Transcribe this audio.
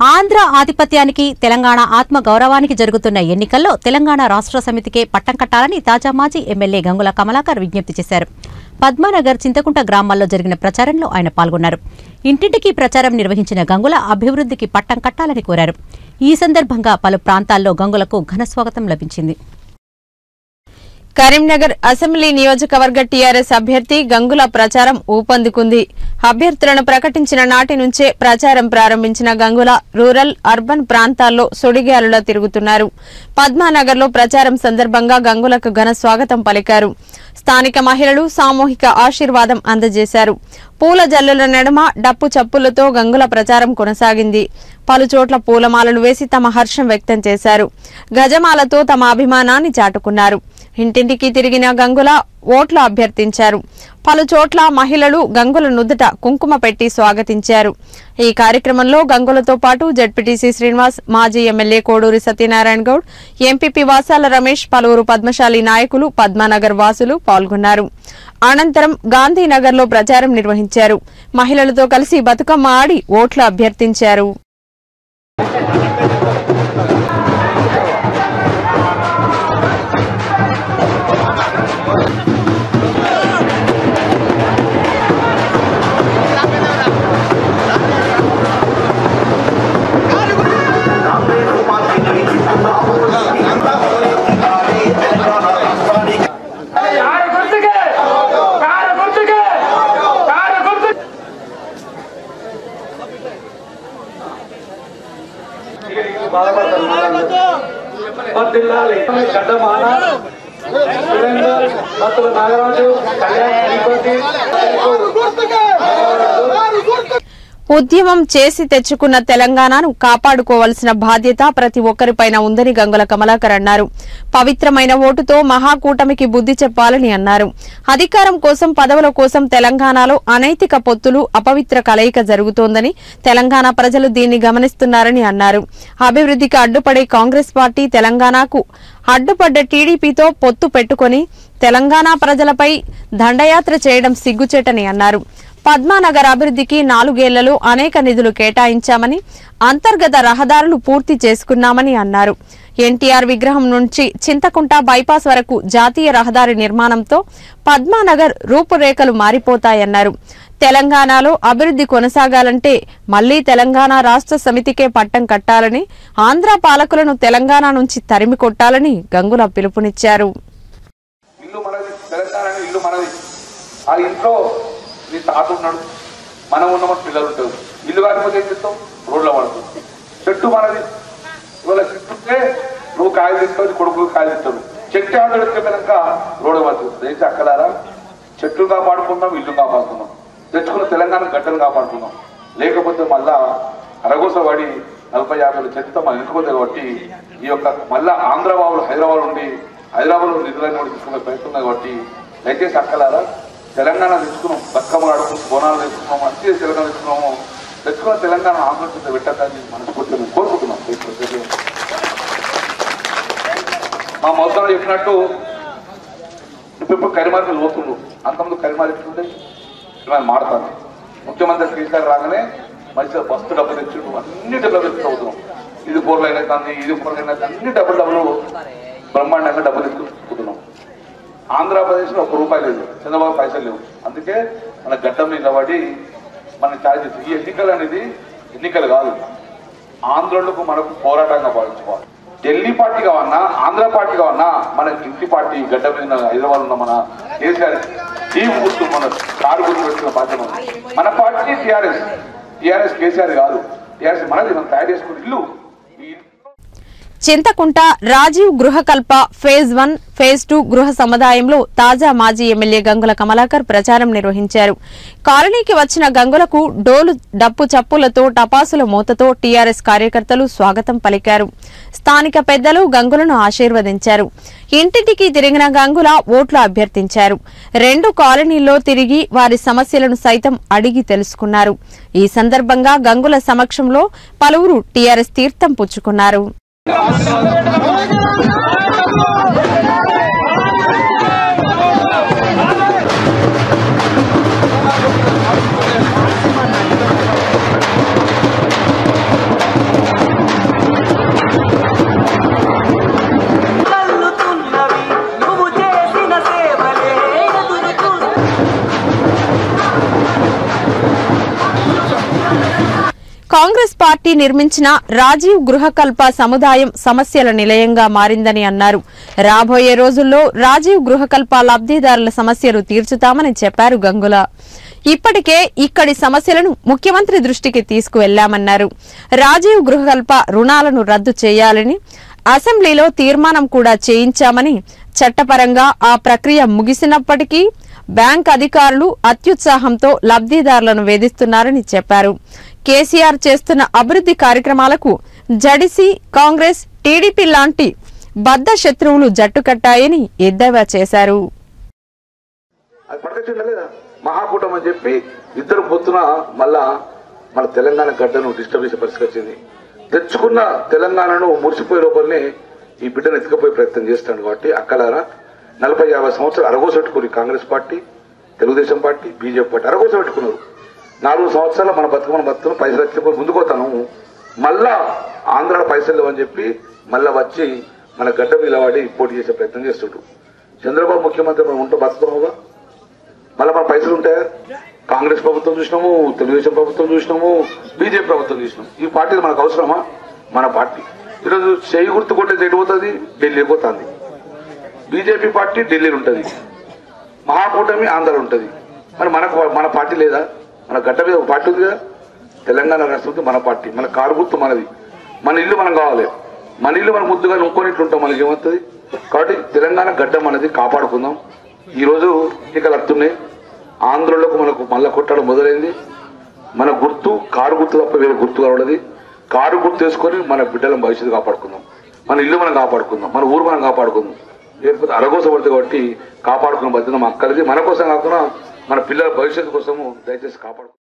ఆంధ్ర ఆధిపత్యానికి తెలంగాణ ఆత్మ గౌరవానికి జరుగుతున్న ఎన్నికల్లో తెలంగాణ రాష్ట్ర సమితికే పట్టం కట్టాలని తాజా మాజీ ఎమ్మెల్యే గంగుల కమలాకర్ విజ్ఞప్తి చేశారు పద్మానగర్ చింతకుంట గ్రామాల్లో జరిగిన ప్రచారంలో ఆయన పాల్గొన్నారు ఇంటింటికి ప్రచారం నిర్వహించిన గంగుల అభివృద్ధికి పట్టం కట్టాలని కోరారు ఈ సందర్భంగా పలు ప్రాంతాల్లో గంగులకు ఘనస్వాగతం లభించింది కరీంనగర్ అసెంబ్లీ నియోజకవర్గ టీఆర్ఎస్ అభ్యర్థి గంగుల ప్రచారం ఊపందుకుంది అభ్యర్థులను ప్రకటించిన నాటి నుంచే ప్రచారం ప్రారంభించిన గంగుల రూరల్ అర్బన్ ప్రాంతాల్లో సుడిగాలులా తిరుగుతున్నారు పద్మానగర్లో ప్రచారం సందర్భంగా గంగులకు ఘన స్వాగతం పలికారు స్థానిక మహిళలు సామూహిక ఆశీర్వాదం అందజేశారు పూల జల్లుల నడుమ డప్పు చప్పులతో గంగుల ప్రచారం కొనసాగింది పలు చోట్ల పూలమాలలు వేసి తమ హర్షం వ్యక్తం చేశారు గజమాలతో తమ అభిమానాన్ని చాటుకున్నారు ఇంటింటికి తిరిగిన గంగుల ఓట్లు అభ్యర్థించారు పలు చోట్ల మహిళలు గంగుల నుదుట కుంకుమ పెట్టి స్వాగతించారు ఈ కార్యక్రమంలో గంగులతో పాటు జడ్పీటీసీ శ్రీనివాస్ మాజీ ఎమ్మెల్యే కోడూరి సత్యనారాయణ గౌడ్ ఎంపీపీ వాసాల రమేష్ పలువురు పద్మశాలి నాయకులు పద్మానగర్ వాసులు పాల్గొన్నారు అనంతరం గాంధీనగర్లో ప్రచారం నిర్వహించారు మహిళలతో కలిసి బతుకమ్మ ఆడి ఓట్లు అభ్యర్థించారు కారు గుర్తుకే కారు గుర్తుకే కారు గుర్తు జిల్లాలి గడ్డమాన సురేందర్ భక్తుల నాగరాజు కళ్యాణ్ తిరుపతి ఉద్యమం చేసి తెచ్చుకున్న తెలంగాణను కాపాడుకోవాల్సిన బాధ్యత ప్రతి ఒక్కరిపైన ఉందని గంగుల కమలాకర్ అన్నారు పవిత్రమైన ఓటుతో మహాకూటమికి బుద్ధి చెప్పాలని అన్నారు అధికారం కోసం పదవుల కోసం తెలంగాణలో అనైతిక పొత్తులు అపవిత్ర కలయిక జరుగుతోందని తెలంగాణ ప్రజలు దీన్ని గమనిస్తున్నారని అన్నారు అభివృద్ధికి అడ్డుపడే కాంగ్రెస్ పార్టీ తెలంగాణకు అడ్డుపడ్డ టీడీపీతో పొత్తు పెట్టుకొని తెలంగాణ ప్రజలపై దండయాత్ర చేయడం సిగ్గుచేటని అన్నారు పద్మానగర్ అభివృద్ధికి నాలుగేళ్లలో అనేక నిధులు కేటాయించామని అంతర్గత రహదారులు పూర్తి చేసుకున్నామని అన్నారు ఎన్టీఆర్ విగ్రహం నుంచి చింతకుంట బైపాస్ వరకు జాతీయ రహదారి నిర్మాణంతో పద్మానగర్ రూపురేఖలు మారిపోతాయన్నారు తెలంగాణలో అభివృద్ధి కొనసాగాలంటే మళ్లీ తెలంగాణ రాష్ట్ర సమితికే పట్టం కట్టాలని ఆంధ్ర పాలకులను తెలంగాణ నుంచి తరిమి కొట్టాలని గంగుల పిలుపునిచ్చారు ఇల్లు మనది తెలంగాణ అనే ఇల్లు మనది ఆ ఇంట్లో నీ తాత ఉన్నాడు మనం ఉన్నామని పిల్లలు ఉంటారు ఇల్లు కాకపోతే ఏం చేస్తావు రోడ్లో పడుతుంది చెట్టు మనది ఇవాళ చెట్టు ఉంటే నువ్వు కాయలు తింటావు నీ కొడుకు కాయలు తింటావు చెట్టు ఆవిడ కనుక రోడ్డు పడుతుంది దయచేసి అక్కలారా చెట్లు కాపాడుకుందాం ఇల్లు కాపాడుకుందాం తెచ్చుకున్న తెలంగాణ గడ్డలు కాపాడుకుందాం లేకపోతే మళ్ళా అరగోస పడి నలభై యాభై చెట్లతో మనం వెనుకపోతే కాబట్టి ఈ యొక్క మళ్ళా ఆంధ్ర బాబులు హైదరాబాద్ ఉండి హైదరాబాద్ నిధులన్నీ కూడా తీసుకునే ప్రయత్నం ఉంది కాబట్టి దయచేసి అక్కలారా తెలంగాణ తెచ్చుకున్నాం బతుకమ్మ ఆడుకున్నాం బోనాలు తెచ్చుకున్నాం మంచిగా తెలంగాణ తెచ్చుకున్నాము తెచ్చుకున్న తెలంగాణ ఆంధ్ర కింద పెట్టద్దని మనస్ఫూర్తిగా మేము కోరుకుంటున్నాం మా మొత్తం చెప్పినట్టు ఇప్పుడు ఇప్పుడు కరిమార్కులు పోతుండ్రు అంతకుముందు కరిమారు ఎట్లుండే మేము మాడతాను ముఖ్యమంత్రి కేసీఆర్ రాగానే మంచిగా బస్తు డబ్బులు తెచ్చిండు అన్ని డబ్బులు తెచ్చుకుంటున్నాం ఇది కూరలు అయినా కానీ ఇది కూరలు అయినా కానీ అన్ని డబ్బులు డబ్బులు బ్రహ్మాండంగా డబ్బులు తెచ్చుకుంటున్నాం ఆంధ్రప్రదేశ్లో ఒక రూపాయి లేదు చంద్రబాబు పైసలు లేవు అందుకే మన గడ్డం నిలబడి మన ఛార్జెస్ ఈ ఎన్నికలు అనేది ఎన్నికలు కాదు ఆంధ్రులకు మనకు పోరాటంగా భావించుకోవాలి ఢిల్లీ పార్టీ కావన్నా ఆంధ్ర పార్టీ కావన్నా మన ఇంటి పార్టీ గడ్డ మీద హైదరాబాద్ ఉన్న మన కేసీఆర్ ఈ గుర్తు మన కారు గుర్తు పెట్టుకున్న బాధ్యత ఉంది. మన పార్టీ టీఆర్ఎస్ టీఆర్ఎస్ కేసీఆర్ కాదు టీఆర్ఎస్ మనది మనం తయారు చేసుకున్న ఇల్లు ఈ ఇల్లు Chintakunta Rajiv Gruhakalpa phase one phase two గృహ సముదాయంలో తాజా మాజీ ఎమ్మెల్యే గంగుల కమలాకర్ ప్రచారం నిర్వహించారు కాలనీకి వచ్చిన గంగులకు డోలు డప్పు చప్పులతో టపాసుల మూతతో టీఆర్ఎస్ కార్యకర్తలు స్వాగతం పలికారు స్థానిక పెద్దలు గంగులను ఆశీర్వదించారు ఇంటింటికి తిరిగిన గంగుల ఓట్లు అభ్యర్థించారు రెండు కాలనీల్లో తిరిగి వారి సమస్యలను సైతం అడిగి తెలుసుకున్నారు ఈ సందర్భంగా గంగుల సమక్షంలో పలువురు టీఆర్ఎస్ తీర్థం పుచ్చుకున్నారు ¡Vamos! కాంగ్రెస్ పార్టీ నిర్మించిన రాజీవ్ గృహకల్ప సముదాయం సమస్యల నిలయంగా మారిందని అన్నారు రాబోయే రోజుల్లో రాజీవ్ గృహకల్ప లబ్ధిదారుల సమస్యలు తీర్చుతామని చెప్పారు గంగుల ఇప్పటికే ఇక్కడి సమస్యలను ముఖ్యమంత్రి దృష్టికి తీసుకువెళ్లామన్నారు రాజీవ్ గృహకల్ప రుణాలను రద్దు చేయాలని అసెంబ్లీలో తీర్మానం కూడా చేయించామని చట్టపరంగా ఆ ప్రక్రియ ముగిసినప్పటికీ బ్యాంక్ అధికారులు అత్యుత్సాహంతో లబ్ధిదారులను వేధిస్తున్నారని చెప్పారు కేసీఆర్ చేస్తున్న అభివృద్ధి కార్యక్రమాలకు జడిసి కాంగ్రెస్ టీడీపీ లాంటి బద్ద శత్రువులు జట్టుకట్టాయని ఎద్దేవా చేశారు అది పడకొచ్చిందా లేదా మహాకూటమి అని చెప్పి ఇద్దరు పొత్తున మళ్ళా మన తెలంగాణ గడ్డను డిస్టర్బ్ చేసే పరిస్థితి వచ్చింది తెచ్చుకున్న తెలంగాణను మురిసిపోయే లోపలనే ఈ బిడ్డను ఎత్తుకపోయే ప్రయత్నం చేస్తాడు కాబట్టి అక్కలారా నలభై యాభై సంవత్సరాలు అరగోసెట్టుకుని Congress party Telugudesam party BJP party అరగోస పెట్టుకున్నారు నాలుగు సంవత్సరాలు మన బతుకమని బతుకుని పైసలు ఎత్తుకుపోయి ముందుకోతాను మళ్ళా ఆంధ్ర పైసలు లేవని చెప్పి మళ్ళా వచ్చి మన గడ్డ మీద వాడి పోటీ చేసే ప్రయత్నం చేస్తుండ్రు చంద్రబాబు ముఖ్యమంత్రి మనం ఉంటూ బతుకుతున్నావుగా మళ్ళీ మన పైసలు ఉంటాయా కాంగ్రెస్ ప్రభుత్వం చూసినాము తెలుగుదేశం ప్రభుత్వం చూసినాము బీజేపీ ప్రభుత్వం చూసినాము ఈ పార్టీలు మనకు అవసరమా మన పార్టీ ఈరోజు చేయి గుర్తు కొట్టేది ఎటు పోతుంది ఢిల్లీ పోతుంది బీజేపీ పార్టీ ఢిల్లీలో ఉంటుంది మహాకూటమి ఆంధ్ర ఉంటుంది మరి మనకు మన పార్టీ లేదా మన గడ్డ మీద ఒక పార్టీ ఉంది కదా తెలంగాణ రాష్ట్రంతో మన పార్టీ మన కారు గుర్తు మనది మన ఇల్లు మనం కావాలి మన ఇల్లు మనం ముద్దుగా నొక్కొని ఇట్లుంటాం మనకి ఏమవుతుంది కాబట్టి తెలంగాణ గడ్డ మనది కాపాడుకుందాం ఈ రోజు ఎన్నికలు వస్తున్నాయి ఆంధ్రలోకి మనకు మళ్ళా కొట్టడం మొదలైంది మన గుర్తు కారు గుర్తు తప్ప వేరే గుర్తు కావడది కారు గుర్తు వేసుకొని మన బిడ్డల భవిష్యత్తు కాపాడుకుందాం మన ఇల్లు మనం కాపాడుకుందాం మన ఊరు మనం కాపాడుకుందాం లేకపోతే అరగోస పడుతుంది కాబట్టి కాపాడుకున్న బాధ్యత మా అక్కడిది మన కోసం కాకుండా మన పిల్లల భవిష్యత్తు కోసము దయచేసి కాపాడుకుందాం